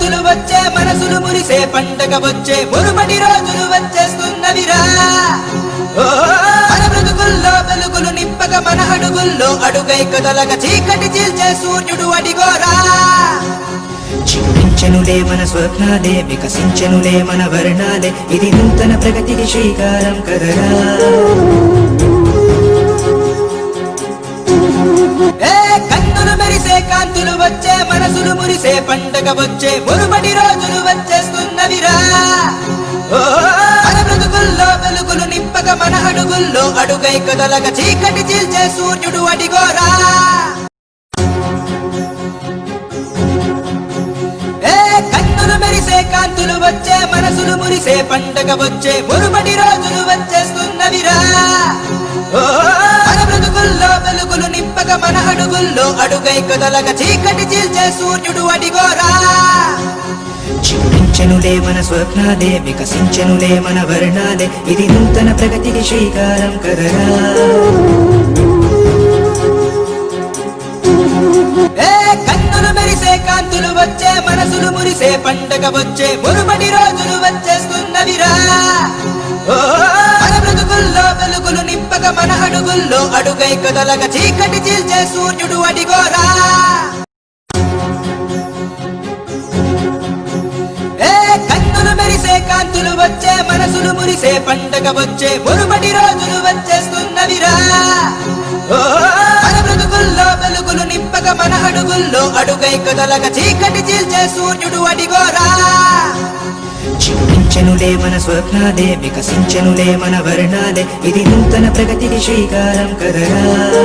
కాంతులు వచ్చే మనసులు మురిసే పండగ వచ్చే మురుమటి రోజులు వచ్చేస్తున్నవిరా ఓ, మన బ్రతుకుల్లో వెలుగులు నింపక మన అడుగుల్లో అడుగై కదలక చీకటి చీల్చే సూర్యుడు అడిగోరా చిగురించెనులే మన స్వప్నాలే వికసించెనులే మన వర్ణాలే ఇది నూతన ప్రగతికి శ్రీకారం కదరా ఏ కన్నులు మెరిసే కాంతులు వచ్చే మనసులు మురిసే పండగ వచ్చే మురుమటి రోజులు వచ్చేస్తున్నవిరా ఓ, మన బ్రతుకుల్లో వెలుగులు నింపక మన అడుగుల్లో అడుగై కదలక చీకటి చీల్చే సూర్యుడు అడిగోరా ఏ కన్నులు మెరిసే కాంతులు వచ్చే మనసులు మురిసే పండగ వచ్చే మురుమటి రోజులు వచ్చేస్తున్నవిరా ఓ, మన బ్రతుకుల్లో వెలుగులు నింపక మన అడుగుల్లో అడుగై కదలక చీకటి చీల్చే సూర్యుడు అడిగోరా చిగురించెనులే మన స్వప్నాలే వికసించెనులే మన వర్ణాలే ఇది నూతన ప్రగతికి శ్రీకారం కదరా ఏ కన్నులు మెరిసే కాంతులు వచ్చే మనసులు మురిసే పండగ వచ్చే మురుమటి రోజులు వచ్చేస్తున్నవిరా ఓ, మన బ్రతుకుల్లో వెలుగులు నింపక మన అడుగుల్లో అడుగై కదలక చీకటి చీల్చే సూర్యుడు అడిగోరా ఏ కన్నులు మెరిసే కాంతులు వచ్చే మనసులు మురిసే పండగ వచ్చే మురుమటి రోజులు వచ్చేస్తున్నవిరా ఓ, మన బ్రతుకుల్లో వెలుగులు నింపక మన అడుగుల్లో అడుగై కదలక చీకటి చీల్చే సూర్యుడు అడిగోరా చిగురించెనులే మన స్వప్నాలే వికసించెనులే మన వర్ణాలే ఇది నూతన ప్రగతికి శ్రీకారం కదరా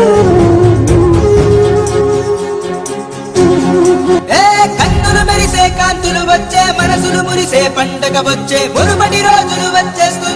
ఏ కన్నులు మెరిసే కాంతులు వచ్చే మనసులు మురిసే పండగ వచ్చే మురుమటి రోజులు వచ్చేస్తు